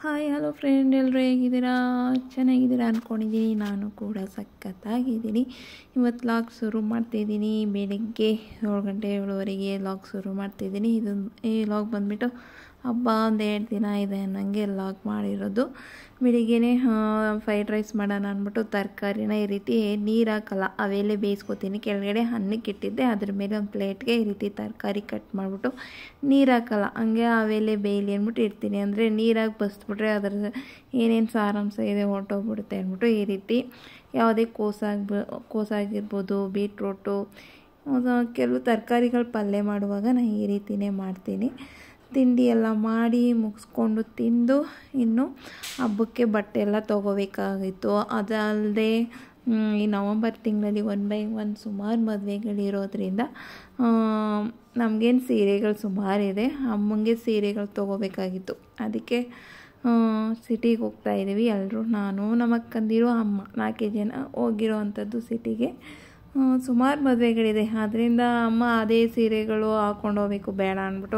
Hi hello friend ಎಲ್ಲರೂ ಹೇಗಿದ್ದೀರಾ ಚೆನ್ನಾಗಿದ್ದೀರಾ ಅಂದ್ಕೊಂಡಿದ್ದೀನಿ ನಾನು ಕೂಡ ಸಖತ್ತಾಗಿದ್ದೀನಿ ಇವತ್ತು ಲಾಗ್ ಶುರು ಮಾಡ್ತಿದ್ದೀನಿ ಬೆಳಿಗ್ಗೆ ಏಳು ಗಂಟೆ ಏಳುವರೆಗೆ ಲಾಗ್ ಶುರು ಮಾಡ್ತಿದ್ದೀನಿ ಇದು ಈ ಲಾಗ್ ಬಂದುಬಿಟ್ಟು ಹಬ್ಬ ಒಂದು ಎರಡು ದಿನ ಇದೆ ಅನ್ನಂಗೆ ಲಾಗ್ ಮಾಡಿರೋದು ಬೆಳಿಗ್ಗೆನೇ ಫ್ರೈಡ್ ರೈಸ್ ಮಾಡೋಣ ಅಂದ್ಬಿಟ್ಟು ತರಕಾರಿನ ಈ ರೀತಿ ನೀರು ಹಾಕಲ್ಲ ಅವೆಲ್ಲೇ ಬೇಯಿಸ್ಕೊತೀನಿ ಕೆಳಗಡೆ ಅನ್ನಕ್ಕೆ ಇಟ್ಟಿದ್ದೆ ಅದ್ರ ಮೇಲೆ ಒಂದು ಪ್ಲೇಟ್ಗೆ ಈ ರೀತಿ ತರಕಾರಿ ಕಟ್ ಮಾಡಿಬಿಟ್ಟು ನೀರು ಹಾಕಲ್ಲ ಹಂಗೆ ಅವೆಲ್ಲೇ ಬೇಯಲಿ ಅಂದ್ಬಿಟ್ಟು ಇಡ್ತೀನಿ ಅಂದರೆ ನೀರಾಗಿ ಬಸ್ಬಿಟ್ರೆ ಅದರ ಏನೇನು ಸಾರಾಂಶ ಇದೆ ಹೊರ್ಟೋಗ್ಬಿಡುತ್ತೆ ಅಂದ್ಬಿಟ್ಟು ಈ ರೀತಿ ಯಾವುದೇ ಕೋಸಾಗಿ ಕೋಸಾಗಿರ್ಬೋದು ಬೀಟ್ರೋಟು ಕೆಲವು ತರಕಾರಿಗಳು ಪಲ್ಯ ಮಾಡುವಾಗ ನಾನು ಈ ರೀತಿಯೇ ಮಾಡ್ತೀನಿ ತಿಂಡಿ ಎಲ್ಲ ಮಾಡಿ ಮುಗಿಸ್ಕೊಂಡು ತಿಂದು ಇನ್ನು ಹಬ್ಬಕ್ಕೆ ಬಟ್ಟೆ ಎಲ್ಲ ತೊಗೋಬೇಕಾಗಿತ್ತು ಅದಲ್ಲದೆ ಈ ನವಂಬರ್ ತಿಂಗಳಲ್ಲಿ ಒನ್ ಬೈ ಒನ್ ಸುಮಾರು ಮದುವೆಗಳಿರೋದ್ರಿಂದ ನಮಗೇನು ಸೀರೆಗಳು ಸುಮಾರಿದೆ ಅಮ್ಮಂಗೆ ಸೀರೆಗಳು ತೊಗೋಬೇಕಾಗಿತ್ತು ಅದಕ್ಕೆ ಸಿಟಿಗೆ ಹೋಗ್ತಾ ಇದ್ದೀವಿ ಎಲ್ಲರೂ ನಾನು ನಮ್ಮ ಅಕ್ಕಂದಿರು ಅಮ್ಮ ನಾಲ್ಕೇ ಜನ ಹೋಗಿರೋ ಅಂಥದ್ದು ಸಿಟಿಗೆ ಸುಮಾರು ಮದುವೆಗಳಿದೆ ಆದ್ದರಿಂದ ಅಮ್ಮ ಅದೇ ಸೀರೆಗಳು ಹಾಕ್ಕೊಂಡು ಹೋಗ್ಬೇಕು ಬೇಡ ಅಂದ್ಬಿಟ್ಟು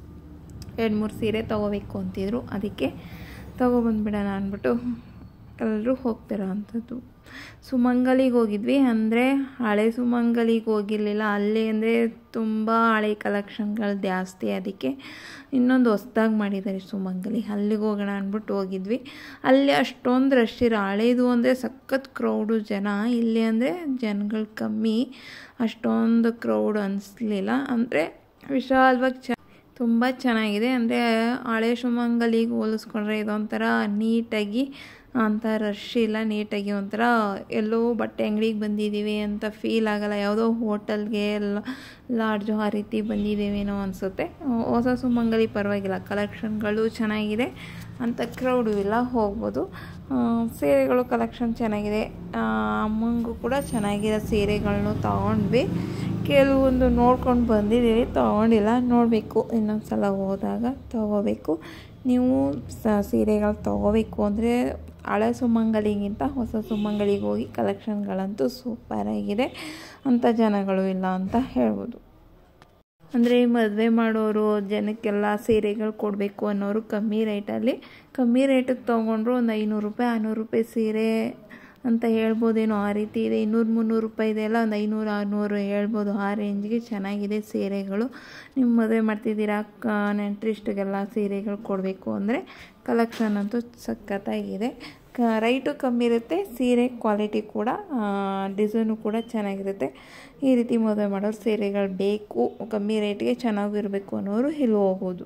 ಎರಡು ಮೂರು ಸೀರೆ ತೊಗೋಬೇಕು ಅಂತಿದ್ರು ಅದಕ್ಕೆ ತೊಗೊಬಂದ್ಬಿಡೋಣ ಅಂದ್ಬಿಟ್ಟು ಎಲ್ಲರೂ ಹೋಗ್ತಿರೋ ಅಂಥದ್ದು ಸುಮಂಗಲಿಗೆ ಹೋಗಿದ್ವಿ ಅಂದರೆ ಹಳೆ ಸುಮಂಗಲಿಗೆ ಹೋಗಿರಲಿಲ್ಲ ಅಲ್ಲಿ ಅಂದರೆ ತುಂಬ ಹಳೆ ಕಲೆಕ್ಷನ್ಗಳು ಜಾಸ್ತಿ ಅದಕ್ಕೆ ಇನ್ನೊಂದು ಹೊಸ್ದಾಗಿ ಮಾಡಿದ್ದಾರೆ ಸುಮಂಗಲಿ ಅಲ್ಲಿಗೆ ಹೋಗೋಣ ಅಂದ್ಬಿಟ್ಟು ಹೋಗಿದ್ವಿ ಅಲ್ಲಿ ಅಷ್ಟೊಂದು ರಶ್ ಇರೋ ಹಳೇದು ಅಂದರೆ ಸಖತ್ ಕ್ರೌಡು ಜನ ಇಲ್ಲಿ ಅಂದರೆ ಜನಗಳು ಕಮ್ಮಿ ಅಷ್ಟೊಂದು ಕ್ರೌಡ್ ಅನಿಸ್ಲಿಲ್ಲ ಅಂದರೆ ವಿಶಾಲವಾಗಿ ಚ ತುಂಬ ಚೆನ್ನಾಗಿದೆ ಅಂದರೆ ಹಳೆ ಸುಮಂಗಲಿಗೆ ಹೋಲಿಸ್ಕೊಂಡ್ರೆ ಇದೊಂಥರ ನೀಟಾಗಿ ಅಂತ ರಶ್ ಇಲ್ಲ ನೀಟಾಗಿ ಒಂಥರ ಎಲ್ಲೋ ಬಟ್ಟೆ ಅಂಗಡಿಗೆ ಬಂದಿದ್ದೀವಿ ಅಂತ ಫೀಲ್ ಆಗಲ್ಲ ಯಾವುದೋ ಹೋಟೆಲ್ಗೆ ಎಲ್ಲ ಲಾಡ್ಜು ಆ ರೀತಿ ಬಂದಿದ್ದೀವೇನೋ ಅನಿಸುತ್ತೆ ಹೊಸ ಸುಮಂಗಲಿ ಪರವಾಗಿಲ್ಲ ಕಲೆಕ್ಷನ್ಗಳು ಚೆನ್ನಾಗಿದೆ ಅಂತ ಕ್ರೌಡು ಇಲ್ಲ ಹೋಗ್ಬೋದು ಸೀರೆಗಳು ಕಲೆಕ್ಷನ್ ಚೆನ್ನಾಗಿದೆ ಅಮ್ಮಂಗೂ ಕೂಡ ಚೆನ್ನಾಗಿರೋ ಸೀರೆಗಳನ್ನೂ ತೊಗೊಂಡ್ವಿ ಕೆಲವೊಂದು ನೋಡ್ಕೊಂಡು ಬಂದಿದ್ದೀವಿ ತೊಗೊಂಡಿಲ್ಲ ನೋಡಬೇಕು ಇನ್ನೊಂದು ಸಲ ಹೋದಾಗ ತೊಗೋಬೇಕು ನೀವು ಸೀರೆಗಳು ತೊಗೋಬೇಕು ಅಂದರೆ ಹಳೆ ಸುಮಂಗಲಿಗಿಂತ ಹೊಸ ಸುಮಂಗಲಿಗೆ ಹೋಗಿ ಕಲೆಕ್ಷನ್ಗಳಂತೂ ಸೂಪರಾಗಿದೆ ಅಂಥ ಜನಗಳು ಇಲ್ಲ ಅಂತ ಹೇಳ್ಬೋದು ಅಂದರೆ ಮದುವೆ ಮಾಡೋರು ಜನಕ್ಕೆಲ್ಲ ಸೀರೆಗಳು ಕೊಡಬೇಕು ಅನ್ನೋರು ಕಮ್ಮಿ ರೇಟಲ್ಲಿ ಕಮ್ಮಿ ರೇಟಿಗೆ ತೊಗೊಂಡ್ರು ಒಂದು ಐನೂರು ರೂಪಾಯಿ ಆರುನೂರು ರೂಪಾಯಿ ಸೀರೆ ಅಂತ ಹೇಳ್ಬೋದೇನೋ ಆ ರೀತಿ ಇದೆ ಇನ್ನೂರು ಮುನ್ನೂರು ರೂಪಾಯಿ ಇದೆ ಎಲ್ಲ ಒಂದು ಐನೂರು ಆರುನೂರು ಹೇಳ್ಬೋದು ಆ ರೇಂಜ್ಗೆ ಚೆನ್ನಾಗಿದೆ ಸೀರೆಗಳು ನೀವು ಮದುವೆ ಮಾಡ್ತಿದ್ದೀರಾ ನೆಂಟ್ರಿಸ್ಟಿಗೆಲ್ಲ ಸೀರೆಗಳು ಕೊಡಬೇಕು ಅಂದರೆ ಕಲೆಕ್ಷನ್ ಅಂತೂ ಸಖತ್ತಾಗಿದೆ ಕ ರೈಟು ಕಮ್ಮಿ ಇರುತ್ತೆ ಸೀರೆ ಕ್ವಾಲಿಟಿ ಕೂಡ ಡಿಸೈನು ಕೂಡ ಚೆನ್ನಾಗಿರುತ್ತೆ ಈ ರೀತಿ ಮದುವೆ ಮಾಡೋರು ಸೀರೆಗಳು ಬೇಕು ಕಮ್ಮಿ ರೇಟ್ಗೆ ಚೆನ್ನಾಗಿರಬೇಕು ಅನ್ನೋರು ಇಲ್ಲಿ ಹೋಗ್ಬೋದು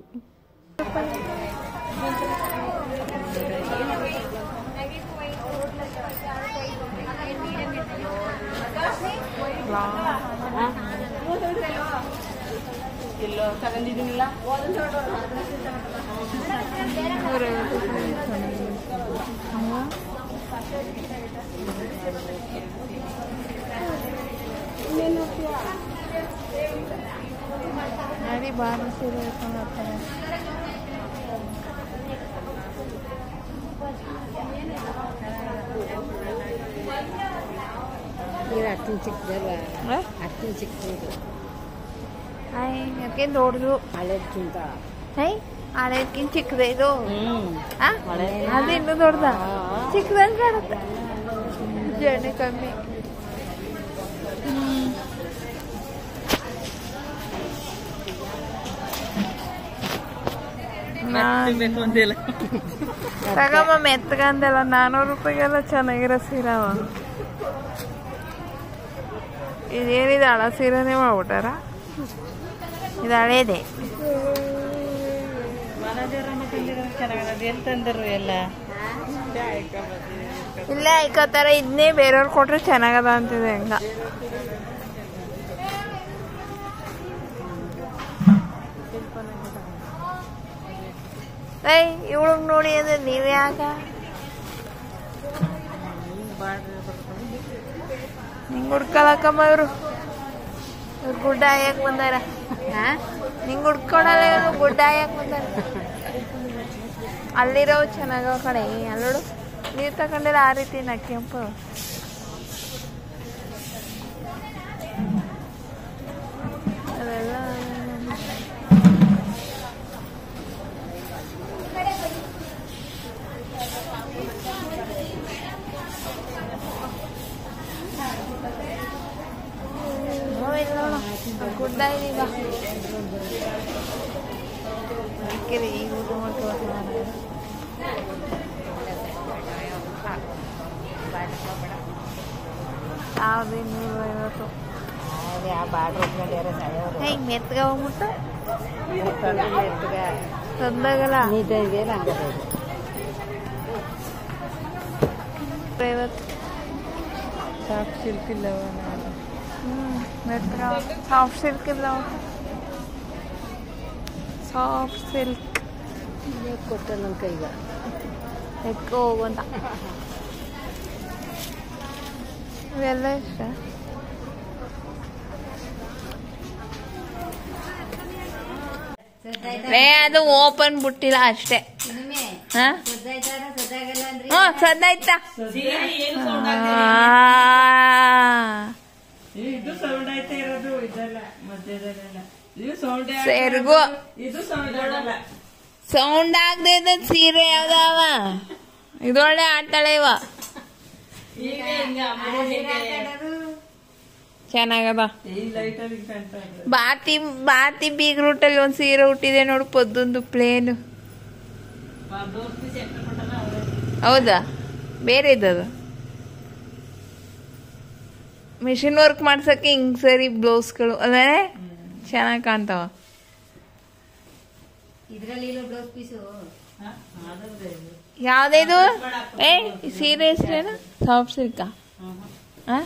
ತಗೊಂಡಿದ್ದೀನಿಲ್ಲ ನಡಿ ಬಾರಿ ಸೀರೆ ಹೇಳ್ಕೊಂಡು ಹೋಗ್ತಾರೆ ಇದು ಅಟ್ಟಿನ ಚಿಕ್ಕದಲ್ವಾ ಅಟ್ಟಿನ ಚಿಕ್ಕದು ಹಾಯ್ ಯಾಕೆ ದೊಡ್ಡದು ಹಳೆದ್ಕಿಂತ ಹೈ ಹಳೇದ್ಕಿಂತ ಚಿಕ್ಕದೆ ಇದು ಹ್ಮ್ ಆ? ಅದು ಇನ್ನೂ ದೊಡ್ಡದ ಚಿಕ್ಕದಂಗೆ ಕಾಣುತ್ತೆ ಜರ್ನಿ ಕಮ್ಮಿ ಹ್ಮ್. ನಾನ್- ಬೇಕು ಅಂತಿಲ್ಲ ತಗಮ್ಮ ಮೆತ್ತಗಂದೆಲ್ಲ ನಾನ್ನೂರು ರೂಪಾಯಿಗೆಲ್ಲ ಚೆನ್ನಾಗಿರೋ ಸೀರೆ ಅವ ಇದೇನಿದೆ ಹಳ ಸೀರೆನೇ ಮಾಡ್ಬಿಟ್ಟಾರ ಇದು ಹಳೇದೆ ಎಲ್ಲಿ ತಂದರು ಎಲ್ಲ ಇಲ್ಲೇ ಐಕತ್ತಾರ ಇದನ್ನೇ ಬೇರೆಯವ್ರು ಕೊಟ್ರೆ ಚೆನ್ನಾಗದ ಅಂತಿದೆ ಹಂಗ ಏಯ್ ಇವಳಗ್ ನೋಡಿ ಅಂದ್ರೆ ನೀವ್ ಯಾಕ ನಿಂಗ್ ಹುಡ್ಕೊಳಕಮ್ಮ ಇವ್ರು ಇವ್ರು ಗುಡ್ಡ ಹಾಯಕ್ ಬಂದಾರ ನಿಂಗ್ ಹುಡ್ಕೊಳಲ್ಲ ಇವ್ರು ಗುಡ್ಡ ಹಾಯಕ್ ಬಂದಾರ ಅಲ್ಲಿರೋ ಚೆನ್ನಾಗವ ಕಡೆ ಅಲ್ಲೋಡು ನೀರ್ ತಗೊಂಡಿಲ್ಲ ಆ ರೀತಿ ನಾ ಕೆಂಪು ಅದೆಲ್ಲ ಬರ್ತಾ ಇದೀವ ಅದಕ್ಕೆ ಈಗ ಊಟ ಮಾಡ್ಕೊಂಡು ಯಾವ್ದು ಇನ್ನೂರ ಐವತ್ತು ಅದೇ ಆ ಬಾಡ್ರು ಉಟ್ಕೊಂಡ್ಯಾರ ಸಾಯೋರು ಹಿಂಗೆ ಮೆತ್ಗ ಹೋಗ್ಬಿಟ್ಟು ಎತ್ತಗ ತಂದಾಗಲ್ಲ ನೀಟ ಇದೆಯಲ್ಲ ಹಂಗೆ ಐವತ್ತು ಸಾಫ್ಟ್ ಸಿಲ್ಕ್ ಇಲ್ಲವ ಹ್ಞೂ ಮೆತ್ಗ ಸಾಫ್ಟ್ ಸಿಲ್ಕ್ ಇಲ್ಲ ಸಾಫ್ಟ್ ಸಿಲ್ಕ್ ಕೊಟ್ಟ ನನ್ನ ಕೈಗ ಎತ್ಕೊ ಹೋಗುವಂತ ಇವೆಲ್ಲ ಇಷ್ಟ ರೇ ಅದು ಓಪನ್ ಬಿಟ್ಟಿಲ್ಲ ಅಷ್ಟೇ ಹಾ ಹ್ಞೂ ಸದ್ದಾಯ್ತಾ ಇದು ಸೌಂಡ್ ಆಯ್ತಾ ಇರೋದು ಇದಲ್ಲ ಮಧ್ಯದಲ್ಲೆಲ್ಲ ಇದು ಸೌಂಡ್ ಸೆರ್ಗು ಇದು ಸೌಂಡ್ ಆಗಲ್ಲ ಸೌಂಡ್ ಆಗದೆ ಇದ್ದ ಸೀರೆ ಯಾವ್ದಾವ ಇದೊಳ್ಳೆ ಆಡ್ತಾಳೆ ಇವ ಈಗ ಹಿಂಗ ಅಮ್ಮನ ಹಿಂಗೆ ಚೆನ್ನಾಗದ ಈ ಲೈಟ್ ಅಲ್ಲಿ ಕಾಣ್ತಾ ಇದೆ ಬಾತಿ ಬಾತಿ ಬೀಗ್ ರೂಟಲ್ಲಿ ಒಂದು ಸೀರೆ ಹುಟ್ಟಿದೆ ನೋಡು ಪೊದ್ದೊಂದು ಪ್ಲೇನ್ ಹೌದಾ ಬೇರೆ ಇದ್ದದು ಮಿಷಿನ್ ವರ್ಕ್ ಮಾಡ್ಸಕ್ಕೆ ಹಿಂಗ್ ಸರಿ ಬ್ಲೌಸ್ಗಳು ಅದೇ ಚೆನ್ನಾಗಿ ಕಾಣ್ತಾವ ಇದರಲ್ಲಿ ಬ್ಲೌಸ್ ಪೀಸು ಯಾವ್ದೇದು ಏ ಈ ಸೀರೆ ಹೆಸ್ರೇನು ಸಾಫ್ಟ್ ಸಿಲ್ಕಾ ಆ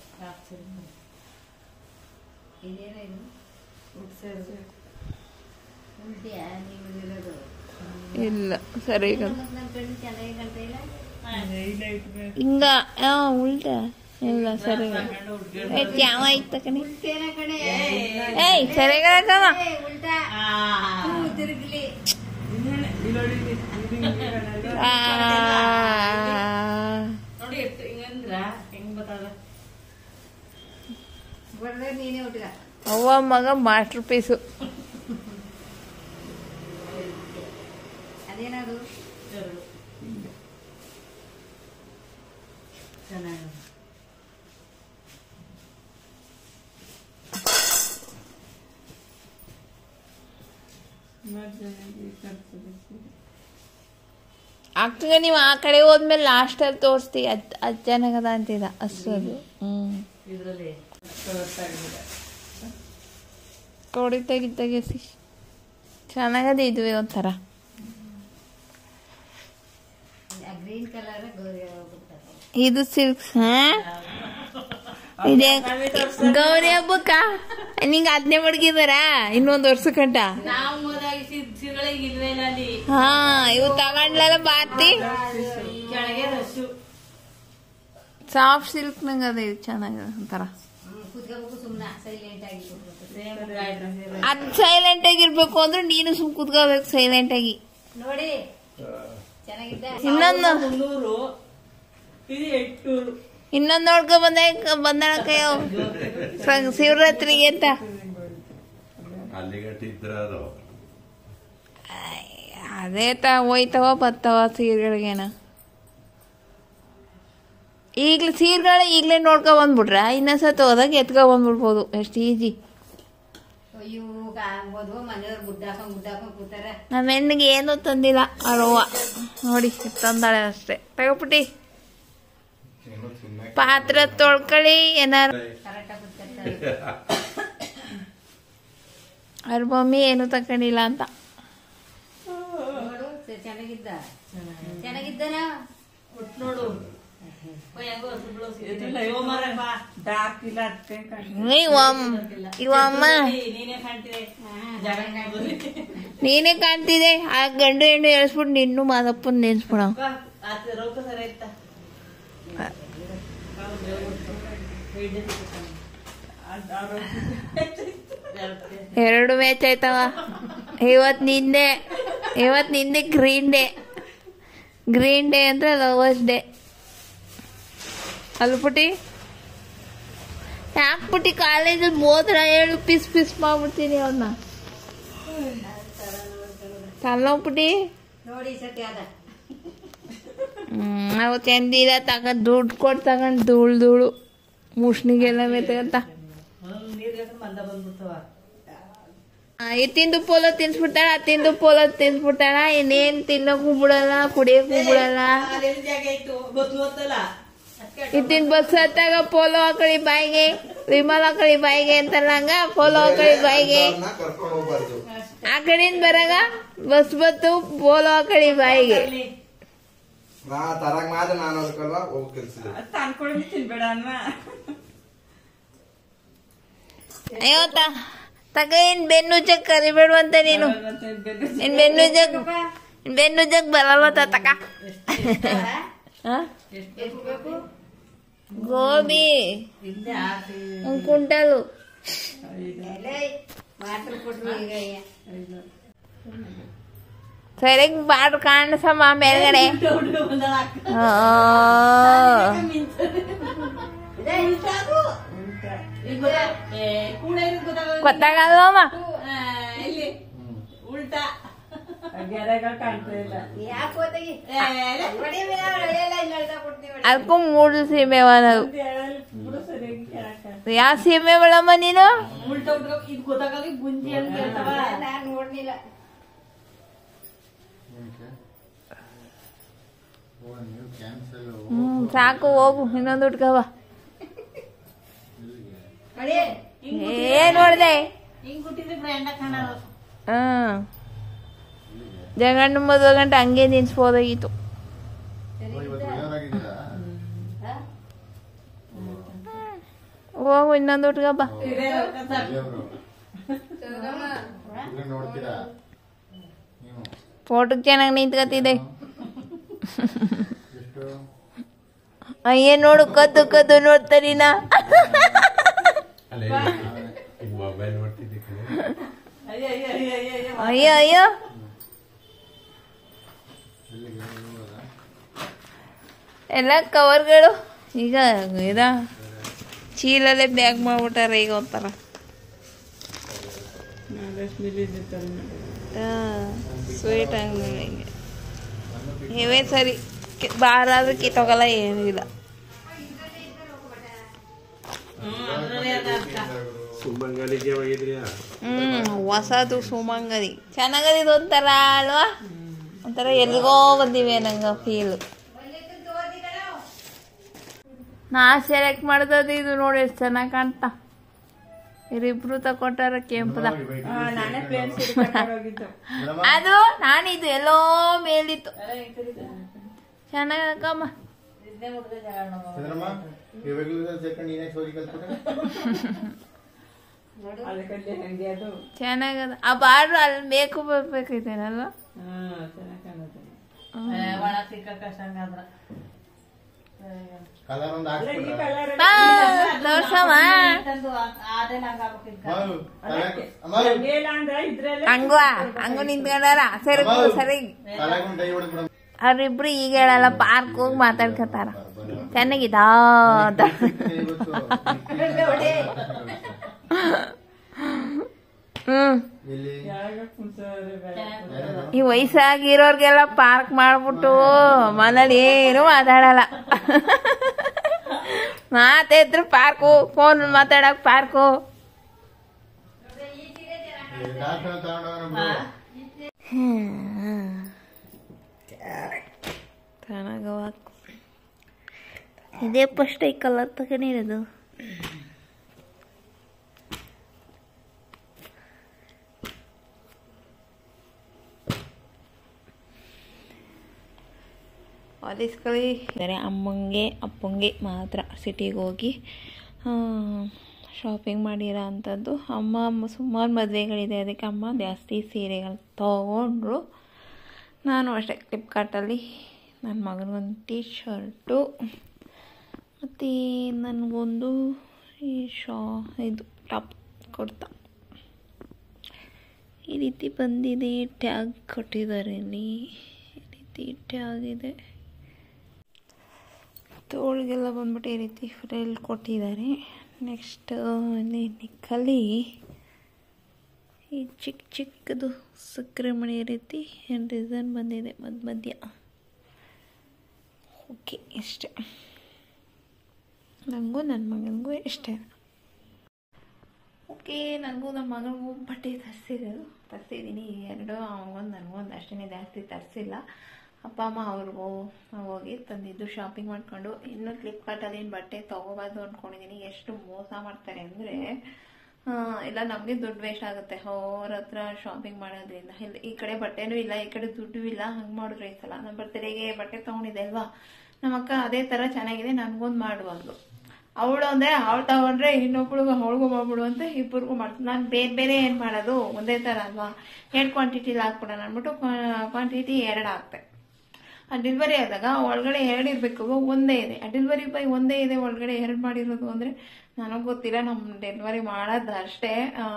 ಇದೇನ ಇದು ಉಲ್ಟಿಯಾ ನೀವು ಇರೋದು ಇಲ್ಲ ಸರಿ ನನ್ನ ಕಣ್ಣು ಚೆನ್ನಾಗಿ ಕಾಣ್ತಾ ಇಲ್ಲ ಈ ಲೈಟ್ ಬೇಕು ಹಿಂಗ ಆ ಉಲ್ಟ ಇಲ್ಲ ಸರಿ ಏ ತ್ಯಾವ ಐತ ಕಣಿ ಉಲ್ಟೇನ ಕಣೆ ಏಯ್ ಸರಿಗಾಗವ ಏ, ಉಲ್ಟಾ ಹೂ, ತಿರುಗ್ಲಿ ಇಲ್ಲಿ ಇದು ಹಿಂಗೆ ಕಾಣಲ್ಲ. ಆ ನೋಡಿ ಎಷ್ಟು ಹಿಂಗಂದ್ರ ಹೆಂಗ್ ಬರ್ತದ ಬರ್ದ್ರೆ ನೀನೇ ಉಟ್ಕ ಅವ್ವ ಮಗ ಮಾಸ್ಟರ್ ಪೀಸು ಅದೇನದು ಎರಡು ಚೆನ್ನಾಗಿ ಚೆನ್ನಾಗಿ ಕಾಣ್ತದೆ ಸೀರೆ. ಅಕ್ಕಗ ನೀವು ಆ ಕಡೆ ಹೋದ್ಮೇಲೆ ಲಾಸ್ಟಲ್ಲಿ ತೋರಿಸ್ತಿ ಅದ್ ಅದ್ ಚೆನ್ನಾಗದ ಅಂತಿದ ಅಷ್ಟು ಅದು ಹ್ಮ್ ಇದ್ರಲ್ಲಿ ಗೊತ್ತಾಗಿದೆ ಕೊಡಿ ತೆಗಿ ತೆಗಿಸಿ ಚೆನ್ನಾಗದೆ ಇದುವೆ ಒಂಥರ ಗ್ರೀನ್ ಕಲರ್ ಗೌರಿ ಬಿಡ್ತಾರೆ ಇದು ಸಿಲ್ಕ್ ಹಾ ಇದೆ ಗೌರಿ ಹಬ್ಬಕ್ಕ ನಿಂಗೆ ಅದನ್ನೇ ಮಡಗಿದಾರ ಇನ್ನೊಂದು ವರ್ಷಕ್ಕಂಟ ನಾವು ಹೋದಾಗ ಸೀರೆಗಳಿಗೆ ಇಲ್ವೇ ಇಲ್ಲ ಅಲ್ಲಿ ಹಾ ಇವು ತಗೊಂಡ್ಲಲ್ಲ ಬಾತಿ ಕೆಳಗೆ ರಸ್ಸು ಸಾಫ್ಟ್ ಸಿಲ್ಕ್ ನಂಗೆ ಅದೇ ಇದು ಚೆನ್ನಾಗಿದೆ ಒಂಥರ ಕುತ್ಕೋಬೇಕು ಸುಮ್ಮನೆ ಸೈಲೆಂಟ್ ಆಗಿ ಕೂತ್ಕೊಬೇಕು. ಸೇಮ್ ಗಾಯತ್ರ ಸೀರೆ ಅದ್ ಸೈಲೆಂಟ್ ಆಗಿರ್ಬೇಕು ಅಂದ್ರೆ ನೀನು ಸುಮ್ ಕೂತ್ಕೋಬೇಕು ಸೈಲೆಂಟ್ ಆಗಿ ನೋಡಿ ಚೆನ್ನಾಗಿದ್ದ ಇನ್ನೊಂದು ಮುನ್ನೂರು ಇದು ಎಂಟುನೂರು ಇನ್ನೊಂದು ನೋಡ್ಕೊ ಬಂದೆ ಬಂದಳ ಕೈಯೋ ಶಿವರಾತ್ರಿಗೆ ಅಂತ ಅಲ್ಲಿಗಟ್ಟ ಇದ್ರ ಅದು ಅದೇ ತ ಹೋಯ್ತವ ಬತ್ತವ ಸೀರೆಗಳಿಗೇನ ಈಗ್ಲೇ ಸೀರೆಗಳ ಈಗಲೇ ನೋಡ್ಕೊ ಬಂದ್ಬಿಟ್ರ ಇನ್ನೊಂದ್ಸತಿ ಹೋದಾಗ ಎತ್ಕೊ ಬಂದ್ಬಿಡ್ಬೋದು ಎಷ್ಟು ಈಜಿ ಅಯ್ಯೋ ಆಗ್ಬೋದು ಮನೆಯವ್ರು ಗುಡ್ಡ ಹಾಕೊಂಡ್ ಗುಡ್ಡ ಹಾಕೊಂಡ್ ಕೂತಾರೆ ನಮ್ಮ ಹೆಣ್ಣಿಗೆ ಏನೂ ತಂದಿಲ್ಲ ಅವ್ರವ್ವ ನೋಡಿ ತಂದಾಳೆ ಅಷ್ಟೇ ತಗೋಬಿಟ್ಟಿ ಪಾತ್ರೆ ತೊಳ್ಕೊಳ್ಳಿ ಏನಾರು ಕರೆಕ್ಟಾಗಿ ಕೂತ್ಕೊತಾರೆ ಅವ್ರ ಮಮ್ಮಿ ಏನು ತಕೊಂಡಿಲ್ಲ ಅಂತ ನೋಡು ಚೆ- ಚೆನ್ನಾಗಿದ್ದ ಚೆನ್ನಾಗಿದ್ದನ ಒಟ್ಟು ನೋಡು ಡಾರ್ಕ್ ಇಲ್ಲ ಅದಕ್ಕೆ ಇವಮ್ಮ ಇವಮ್ಮ ನೀನೇ ಕಾಣ್ತಿದೆ ಜಗನ್ನಾಥದಲ್ಲಿ. ನೀನೇ ಕಾಣ್ತಿದೆ ಆ ಗಂಡು ಹೆಣ್ಣು ಎಳ್ಸ್ಬಿಟ್ಟು ನಿನ್ನೂ ಮಾದಪ್ಪನ ನೆನ್ಸ್ಬಿಡ ಅಕ್ಕ, ಆತ ರೌಕ ಸರಿ ಆಯ್ತಾ ಎರಡು ಮ್ಯಾಚ್ ಆಯ್ತವ ಇವತ್ ನಿಂದೆ ಇವತ್ ನಿಂದೆ ಗ್ರೀನ್ ಡೇ ಗ್ರೀನ್ ಡೇ ಅಂದ್ರೆ ಲವರ್ಸ್ ಡೇ ಅಲ್ಪುಟಿ ಯಾಕ್ಬಿಟ್ಟು ಕಾಲೇಜಲ್ಲಿ ಮೋದ್ರ ಹೇಳು ಪಿಸ್ ಪಿಸ್ ಮಾಡ್ಬಿಡ್ತೀನಿ ಅವನ್ನ ತಲ್ಲೋಗ್ಬಿಟ್ಟು ನೋಡಿ ಈ ಸತಿ ಅದ ಹ್ಮ್ ನಾವು ಚಂದಿಲ್ಲ ತಗೊಂಡ್ ದುಡ್ಡು ಕೊಟ್ಟು ತಗೊಂಡು ಧೂಳು ಧೂಳು ಮುಷ್ಣಿಗೆಲ್ಲ ಮೆತ್ತಗಂತ ನೀರ್ಗೆ ಮಂದ ಬಂದ್ಬಿಡ್ತವ ಇದು ತಿಂದು ಪೋಲೋ ತಿನ್ಸ್ಬಿಡ್ತಾಳ ಅದು ತಿಂದು ಪೋಲೋ ತಿನ್ಸ್ಬಿಡ್ತಾಳ ಇನ್ನೇನ್ ತಿನ್ನಕ್ಕೂ ಬಿಡಲ್ಲ ಕುಡಿಯಕ್ಕೂ ಬಿಡಲ್ಲ ಅಲ್ಲೆಲ್ಲಿ ಜಾಗ ಇತ್ತು ಗೊತ್ತು ಗೊತ್ತಲ್ಲ ಇತ್ತಿನ ಬಸ್ ಹತ್ತಾಗ ಪೋಲೋ ಹಾಕಳಿ ಬಾಯಿಗೆ ವಿಮಲ್ ಹಾಕಳಿ ಬಾಯಿಗೆ ಅಂತಲ್ಲ ಹಂಗ ಪೋಲೋ ಹಾಕಳಿ ಬಾಯಿಗೆ ಕರ್ಕೊಂಡು ಹೋಗ್ಬಾರ್ದು ಆ ಕಡೆಯಿಂದ ಬರಾಗ ಬಸ್ ಬತ್ತು ಪೋಲೋ ಹಾಕಳಿ ಬಾಯಿಗೆ ನಾ ತರಾಗ ಮಾತ್ರ ನಾನು ಅದಕ್ಕಲ್ವ ಹೋಗ್ ಕೆಲ್ಸ ತಂದ್ಕೊಂಡು ತಿನ್ಬೇಡ ಅನ್ನ ಅಯ್ಯೋ ತ ತಗ ಇನ್ ಬೆನ್ನು ಜಗ್ ಕರಿಬೇಡುವಂತ ನೀನು ಇನ್ ಬೆನ್ನು ಜಗ್ ಇನ್ ಬೆನ್ನು ಜಗ್ ಬರಲ್ವ ತಕ ಎಷ್ಟು ಬೇಕು ಗೋಬಿ ಒಂದ್ ಕುಂಟಲು ಎಲೆ ಮಾತ್ರ ಕೊಟ್ರು ಈಗ ಸರಿಗ್ ಬಾಡು ಕಾಣಿಸಮ್ಮ ಮೇಲ್ಗಡೆ ಆ. ಗೊತ್ತಾಗಲ್ವಮ್ಮ ಇಲ್ಲಿ ಉಲ್ಟಾ ಗೆರೆಗಳು ಕಾಣ್ತಾ ಇಲ್ಲ ಯಾಕೆ ಹೋದಾಗಿ ಹೊಡಿ ಮೇಲೆ ಅವ್ಳು ಎಳೆಯಲ್ಲ, ಇಲ್ಲಿ ಅಳ್ತಾ ಕೊಡ್ತೀವಿ ಹೊಡಿ. ಅದಕ್ಕೂ ಮೂರು ಸೀಮೆ ನಾವು ಒಂದು ಎಳೆಯಲ್ಲಿ ಬಿಡು ಸರಿಯಾಗಿ ಕೇಳಕ್ಕ ಯಾವ ಸೀಮೆ ಬಳಮ್ಮ ನೀನು ಉಲ್ಟಾ ಉಲ್ಟಾ ಇದು ಗೊತ್ತಾಗಲಿ ಗುಂಜಿ ಅಂತ ಹೇಳ್ತಾವ ನಾನ್ ನೋಡ್ಲಿಲ್ಲ ಹ್ಮ್ ಸಾಕು ಹೋಗು ಇನ್ನೊಂದು ಉಟ್ಕವ ನೋಡಿ ಏನ್ ನೋಡ್ದೆ ಹಿಂಗ್ ಹುಟ್ಟಿದ್ರೆ ಬ್ರ್ಯಾಂಡ ಕಾಣೋದು ಹ್ಮ್ ಜಗಣ್ಣು ಮದುವೆ ಗಂಟೆ ಹಂಗೆ ನಿನ್ಸ್ಬೋದಾಗಿತ್ತು ಹೋಗು ಇನ್ನೊಂದು ಉಟ್ಕಪ್ಪ ಇದೇ ನೋಡ್ತೀರಾ ನೀವು ಫೋಟೋಕ್ ಚೆನ್ನಾಗಿ ನಿಂತ್ಕತಿದೆ ಎಷ್ಟು ಅಯ್ಯ ನೋಡು ಕದ್ದು ಕದ್ದು ನೋಡ್ತಾರಿನ ಮೊಬೈಲ್ ನೋಡ್ತಿದ್ದೆ ಕಣೆ. ಅಯ್ಯ ಅಯ್ಯ ಅಯ್ಯ ಅಯ್ಯ ಅಯ್ಯ ಅಯ್ಯೋ ಅಯ್ಯೋ ಎಲ್ಲಿಗೆ ಹೋಗೋದಾ? ಎಲ್ಲ ಕವರ್ಗಳು ಈಗ ಇದ ಚೀಲಲ್ಲೇ ಬ್ಯಾಗ್ ಮಾಡ್ಬಿಟ್ಟಾರ ಈಗ ಒಂಥರ ಸ್ವೀಟ್ ಅಂಗಡಿ ಇವೇ ಸರಿ ಕಿ- ಬಾರ ಆದ್ರೆ ಕಿತ್ತೋಗಲ್ಲ ಏನೂ ಇಲ್ಲ ಸುಮಂಗಲಿಗೆ ಹೋಗಿದ್ರಿಯಾ ಹ್ಮ್ ಹೊಸದು ಸುಮಂಗದಿ ಚೆನ್ನಾಗದ ಇದು ಒಂಥರ ಅಲ್ವಾ ಒಂಥರ ಎಲ್ಗೋ ಬಂದಿವೆ ನಂಗೆ ಫೀಲ್ ನಾ ಸೆಲೆಕ್ಟ್ ಮಾಡ್ದದು ಇದು ನೋಡಿ ಎಷ್ಟು ಚೆನ್ನಾಗಿ ಕಾಣ್ತಾ ಇವರಿಬ್ರು ತಕೊಟ್ಟಾರ ಕೆಂಪದ ಹಾ, ನಾನೇ ಪ್ಲೇನ್ ಸೀರೆ ಕರ್ಕೊಂಡ್ ಹೋಗಿದ್ದು ಅದು ನಾನಿದು ಎಲ್ಲೋ ಮೇಲಿತ್ತು ಚೆನ್ನಾಗಿ ಹಾಕಮ್ಮ ಚಂದ್ರಮ್ಮ ಇವಾಗಲೂ ಸೇರ್ಕೊಂಡು ನೀನೇ ಚೋರಿ ಕಲ್ತ್ಬಿಟ್ಟೆ ಅದಕ್ಕಲ್ಲಿ ಹಂಗೆ ಅದು ಚೆನ್ನಾಗದ ಆ ಬಾರ್ಡ್ರು ಅಲ್ಲಿ ಬೇಕು ಬರ್ಬೇಕೈತೇನಲ್ವಾ ಹಾ ಚೆನ್ನಾಗ್ ಕಾಣುತ್ತೆ ಕಲರ್ ಒಂದು ಈ ಹಾಕ್ಬಿಟ್ರ ಕಲರ್ ಬಾ, ತೋರ್ಸಮ್ಮ ಏನ ಅಂದ್ರೆ ಇದ್ರಲ್ಲೇ ಹಂಗುವ ಹಂಗು ನಿಂತ್ಕೊಂಡಾರ ಸರಿ ಸರಿ ಕಲರ್ ಒಂದು ಡೈ ಹೊಡೆದ್ಬಿಡ ಅವ್ರಿಬ್ರು ಈಗ ಹೇಳಲ್ಲ ಪಾರ್ಕ್ ಹೋಗಿ ಮಾತಾಡ್ಕತಾರ ಚೆನ್ನಾಗಿದಾ ಅಂತ ಹ್ಮ್ ಇಲ್ಲಿ ಯಾವಾಗ ಕುಂತವ್ರೆ ಬೇಡ. ಈ ವಯಸ್ಸಾಗಿರೋರ್ಗೆಲ್ಲ ಪಾರ್ಕ್ ಮಾಡ್ಬಿಟ್ಟು ಮನೇಲಿ ಏನು ಮಾತಾಡಲ್ಲ ಮಾತಾದ್ರು ಪಾರ್ಕು ಫೋನ್ ಮಾತಾಡಕ್ ಪಾರ್ಕು ಡಾಕ್ಟರ್ ತಗೊಂಡವನ ಚೆನ್ನಾಗವ ಇದೇ ಫಸ್ಟ್ ಈ ಕಲರ್ ತಗೊಂಡಿರೋದು ಹೊಲಿಸ್ಕೊಳ್ಳಿ ಅಂದರೆ ಅಮ್ಮಂಗೆ ಅಪ್ಪಂಗೆ ಮಾತ್ರ ಸಿಟಿಗೆ ಹೋಗಿ ಶಾಪಿಂಗ್ ಮಾಡಿರೋ ಅಂಥದ್ದು ಅಮ್ಮ ಸುಮಾರು ಮದುವೆಗಳಿದೆ ಅದಕ್ಕೆ ಅಮ್ಮ ಜಾಸ್ತಿ ಸೀರೆಗಳು ತಗೊಂಡ್ರು ನಾನು ಅಷ್ಟೇ ಫ್ಲಿಪ್ಕಾರ್ಟಲ್ಲಿ ನನ್ನ ಮಗನಿಗೊಂದು ಟೀ ಶರ್ಟು ಮತ್ತು ನನಗೊಂದು ಈ ಶಾ ಇದು ಟಾಪ್ ಕೊಡ್ತಾ ಈ ರೀತಿ ಬಂದಿದೆ ಟ್ಯಾಗ್ ಕೊಟ್ಟಿದ್ದಾರೆ ಇಲ್ಲಿ ಈ ರೀತಿ ಟ್ಯಾಗ್ ಇದೆ ತೋಳಿಗೆಲ್ಲ ಬಂದ್ಬಿಟ್ಟು ಈ ರೀತಿ ಫ್ರೆಲ್ ಕೊಟ್ಟಿದ್ದಾರೆ ನೆಕ್ಸ್ಟ್ ಇಲ್ಲಿ ನಿಕ್ಕಲ್ಲಿ ಈ ಚಿಕ್ಕ ಚಿಕ್ಕದು ಸಕ್ಕರೆ ಮಣಿ ರೀತಿ ಡಿಸೈನ್ ಬಂದಿದೆ ಮಧ್ಯ ಮಧ್ಯ ಓಕೆ ಇಷ್ಟೇ ನನಗೂ ನನ್ನ ಮಗನಿಗೂ ಇಷ್ಟೇ ಓಕೆ ನನಗೂ ನಮ್ಮ ಮಗಳಿಗೂ ಬಟ್ಟೆ ತರಿಸಿರೋದು ತರಿಸಿದ್ದೀನಿ ಎರಡು ಅವನಿಗೊಂದು ನನಗೊಂದು ಅಷ್ಟೇ ಜಾಸ್ತಿ ತರಿಸಿಲ್ಲ ಅಪ್ಪ ಅಮ್ಮ ಅವ್ರಿಗೂ ಹೋಗಿ ತಂದಿದ್ದು ಶಾಪಿಂಗ್ ಮಾಡ್ಕೊಂಡು ಇನ್ನು ಫ್ಲಿಪ್ಕಾರ್ಟಲ್ಲಿ ಏನು ಬಟ್ಟೆ ತೊಗೋಬಾರ್ದು ಅಂದ್ಕೊಂಡಿದ್ದೀನಿ ಎಷ್ಟು ಮೋಸ ಮಾಡ್ತಾರೆ ಅಂದರೆ ಇಲ್ಲ ನಮಗೆ ದುಡ್ಡು ವೇಸ್ಟ್ ಆಗುತ್ತೆ ಅವ್ರ ಹತ್ರ ಶಾಪಿಂಗ್ ಮಾಡೋದ್ರಿಂದ ಇಲ್ಲ ಈ ಕಡೆ ಬಟ್ಟೆನೂ ಇಲ್ಲ ಈ ಕಡೆ ದುಡ್ಡು ಇಲ್ಲ ಹಂಗೆ ಮಾಡಿದ್ರೆ ಈ ಸಲ ನಮ್ಮ ಬರ್ತಡೆಗೆ ಬಟ್ಟೆ ತೊಗೊಂಡಿದ್ದೆ ಅಲ್ವಾ ನಮ್ಮ ಅಕ್ಕ ಅದೇ ಥರ ಚೆನ್ನಾಗಿದೆ ನನಗೊಂದು ಮಾಡುವಂದು ಅವಳು ಅಂದರೆ ಅವಳು ತಗೊಂಡ್ರೆ ಇನ್ನೊಬ್ಳಿಗೂ ಅವಳಿಗೂ ಮಾಡ್ಬಿಡು ಅಂತ ಇಬ್ಬರಿಗೂ ಮಾಡ್ತೀನಿ ನಾನು ಬೇರೆ ಬೇರೆ ಏನು ಮಾಡೋದು ಒಂದೇ ಥರ ಅಲ್ವಾ ಎರಡು ಕ್ವಾಂಟಿಟಿಲಿ ಹಾಕ್ಬಿಡೋಣ ಅಂದ್ಬಿಟ್ಟು ಕ್ವಾಂಟಿಟಿ ಎರಡು ಹಾಕ್ತೆ ಆ ಡೆಲಿವರಿ ಆದಾಗ ಒಳಗಡೆ ಎರಡು ಇರಬೇಕು ಒಂದೇ ಇದೆ ಆ ಡೆಲಿವರಿ ಬಾಯ್ ಒಂದೇ ಇದೆ ಒಳಗಡೆ ಎರಡು ಮಾಡಿರೋದು ಅಂದರೆ ನನಗೆ ಗೊತ್ತಿಲ್ಲ ನಮ್ಮ ಡೆಲಿವರಿ ಮಾಡೋದು ಅಷ್ಟೇ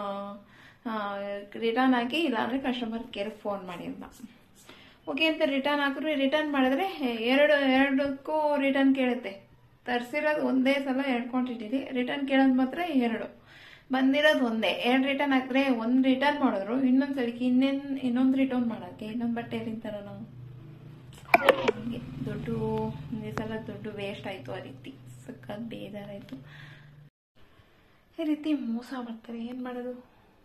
ರಿಟರ್ನ್ ಹಾಕಿ ಇಲ್ಲಾಂದರೆ ಕಸ್ಟಮರ್ ಕೇರ್ ಫೋನ್ ಮಾಡಿ ಅಂತ ಓಕೆ ಅಂತ ರಿಟರ್ನ್ ಹಾಕಿದ್ರೆ ರಿಟರ್ನ್ ಮಾಡಿದ್ರೆ ಎರಡು ಎರಡಕ್ಕೂ ರಿಟರ್ನ್ ಕೇಳುತ್ತೆ ತರಿಸಿರೋದು ಒಂದೇ ಸಲ ಎರಡು ಕ್ವಾಂಟಿಟಿಲಿ ರಿಟರ್ನ್ ಕೇಳೋದು ಮಾತ್ರ ಎರಡು ಬಂದಿರೋದು ಒಂದೇ ಎರಡು ರಿಟರ್ನ್ ಹಾಕಿದ್ರೆ ಒಂದು ರಿಟರ್ನ್ ಮಾಡಿದ್ರು ಇನ್ನೊಂದು ಸಲಕ್ಕೆ ಇನ್ನೇನು ಇನ್ನೊಂದು ರಿಟರ್ನ್ ಮಾಡೋಕ್ಕೆ ಇನ್ನೊಂದು ಬಟ್ಟೆ ಎಲ್ಲಿಂತಾರ ನಾವು ಹಂಗೆ ದುಡ್ಡು ಈ ಸಲ ದುಡ್ಡು ವೇಸ್ಟ್ ಆಯಿತು ಆ ರೀತಿ ಸಖತ್ ಬೇಜಾರಾಯಿತು ಈ ರೀತಿ ಮೋಸ ಮಾಡ್ತಾರೆ ಏನು ಮಾಡೋದು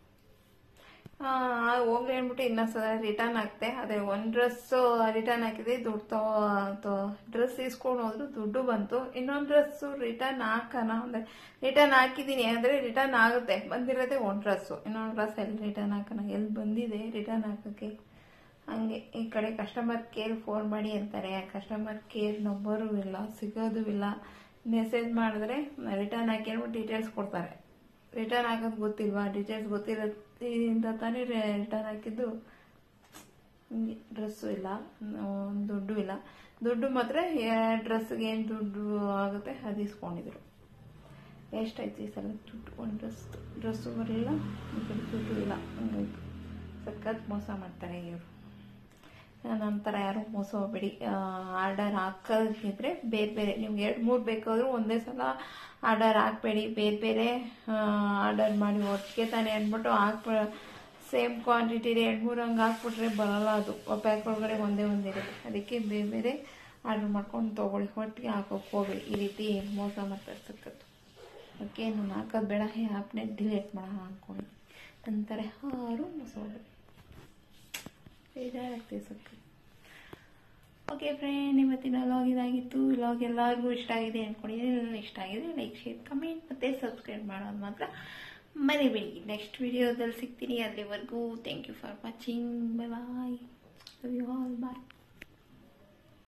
ಹೋಗ್ಲಿ ಅಂದ್ಬಿಟ್ಟು ಇನ್ನೊಂದು ಸಲ ರಿಟರ್ನ್ ಹಾಕ್ತೆ ಅದೇ ಒಂದು ಡ್ರೆಸ್ಸು ರಿಟರ್ನ್ ಹಾಕಿದೆ ದುಡ್ಡು ತಗೋ ಡ್ರೆಸ್ ಇಸ್ಕೊಂಡು ಹೋದ್ರು ದುಡ್ಡು ಬಂತು ಇನ್ನೊಂದು ಡ್ರೆಸ್ಸು ರಿಟರ್ನ್ ಹಾಕೋಣ ಅಂದರೆ ರಿಟರ್ನ್ ಹಾಕಿದ್ದೀನಿ ಅಂದರೆ ರಿಟರ್ನ್ ಆಗುತ್ತೆ ಬಂದಿರೋದೇ ಒಂದು ಡ್ರೆಸ್ಸು ಇನ್ನೊಂದು ಡ್ರೆಸ್ ಎಲ್ಲಿ ರಿಟರ್ನ್ ಹಾಕೋಣ ಎಲ್ಲಿ ಬಂದಿದೆ ರಿಟರ್ನ್ ಹಾಕೋಕ್ಕೆ ಹಂಗೆ ಈ ಕಡೆ ಕಸ್ಟಮರ್ ಕೇರ್ ಫೋನ್ ಮಾಡಿ ಅಂತಾರೆ ಕಸ್ಟಮರ್ ಕೇರ್ ನಂಬರು ಇಲ್ಲ ಸಿಗೋದು ಇಲ್ಲ ಮೆಸೇಜ್ ಮಾಡಿದ್ರೆ ರಿಟರ್ನ್ ಹಾಕಿ ಅಂದ್ಬಿಟ್ಟು ಡೀಟೇಲ್ಸ್ ಕೊಡ್ತಾರೆ ರಿಟರ್ನ್ ಹಾಕೋದು ಗೊತ್ತಿಲ್ವಾ ಡೀಟೇಲ್ಸ್ ಗೊತ್ತಿರೋದ್ರಿಂದ ತಾನೇ ರಿಟರ್ನ್ ಹಾಕಿದ್ದು ಹಂಗೆ ಡ್ರೆಸ್ಸು ಇಲ್ಲ ಮ್, ದುಡ್ಡು ಇಲ್ಲ ದುಡ್ಡು ಮಾತ್ರ ಡ್ರೆಸ್ಗೆ ಏನು ದುಡ್ಡು ಆಗುತ್ತೆ ಅದು ಇಸ್ಕೊಂಡಿದ್ರು ಎಷ್ಟಾಯ್ತು ಈ ಸಲ ದುಡ್ಡು ಒಂದು ಡ್ರೆಸ್ ಡ್ರೆಸ್ಸು ಬರಲಿಲ್ಲ ಈ ಕಡೆ ದುಡ್ಡು ಇಲ್ಲ ಹಂಗಾಯ್ತು ಸಖತ್ ಮೋಸ ಮಾಡ್ತಾರೆ ಇವರು ನಂತರ ಯಾರು ಮೋಸ ಹೋಗ್ಬೇಡಿ ಆರ್ಡರ್ ಹಾಕೋದಿದ್ರೆ ಬೇರೆ ಬೇರೆ ನಿಮ್ಗೆ ಎರಡು ಮೂರು ಬೇಕಾದರೂ ಒಂದೇ ಸಲ ಆರ್ಡರ್ ಹಾಕಬೇಡಿ ಬೇರೆ ಬೇರೆ ಆರ್ಡರ್ ಮಾಡಿ ಒಟ್ಟಿಗೆ ತಾನೇ ಅಂದ್ಬಿಟ್ಟು ಹಾಕ್ಬ ಸೇಮ್ ಕ್ವಾಂಟಿಟಿಲಿ ಎರಡು ಮೂರು ಹಂಗೆ ಹಾಕ್ಬಿಟ್ರೆ ಬರಲ್ಲ ಅದು ಪ್ಯಾಕ್ ಒಳಗಡೆ ಒಂದೇ ಒಂದಿರುತ್ತೆ ಅದಕ್ಕೆ ಬೇರೆ ಬೇರೆ ಆರ್ಡರ್ ಮಾಡ್ಕೊಂಡು ತೊಗೊಳ್ಳಿ ಒಟ್ಟಿಗೆ ಹಾಕೋಕೆ ಹೋಗ್ಬೇಡಿ ಈ ರೀತಿ ಮೋಸ ಮಾಡ್ತಾರೆ ಸಖತ್ತು ಓಕೆ ನಾನು ಹಾಕೋದು ಬೇಡ ಈ ಆ್ಯಪ್ನೇ ಡಿಲೀಟ್ ಮಾಡೋಣ ಅಂದ್ಕೊಂಡು ಅಂತಾರೆ ಯಾರು ಮೋಸ ಹೋಗ್ಬೇಡಿ ಬೇಜಾರಾಗ್ತದೆ ಸಖತ್ತು ಓಕೆ ಫ್ರೆಂಡ್ ಇವತ್ತಿನ ಲಾಗ್ ಇದಾಗಿತ್ತು ಲಾಗ್ ಎಲ್ಲರಿಗೂ ಇಷ್ಟ ಆಗಿದೆ ಅಂದ್ಕೊಂಡಿದ್ದೀನಿ ಇಷ್ಟ ಆಗಿದೆ ಲೈಕ್ ಶೇರ್ ಕಮೆಂಟ್ ಮತ್ತು ಸಬ್ಸ್ಕ್ರೈಬ್ ಮಾಡೋದು ಮಾತ್ರ ಮರಿಬೇಡಿ ನೆಕ್ಸ್ಟ್ ವಿಡಿಯೋದಲ್ಲಿ ಸಿಗ್ತೀನಿ ಅಲ್ಲಿವರೆಗೂ thank you for watching bye bye love you all bye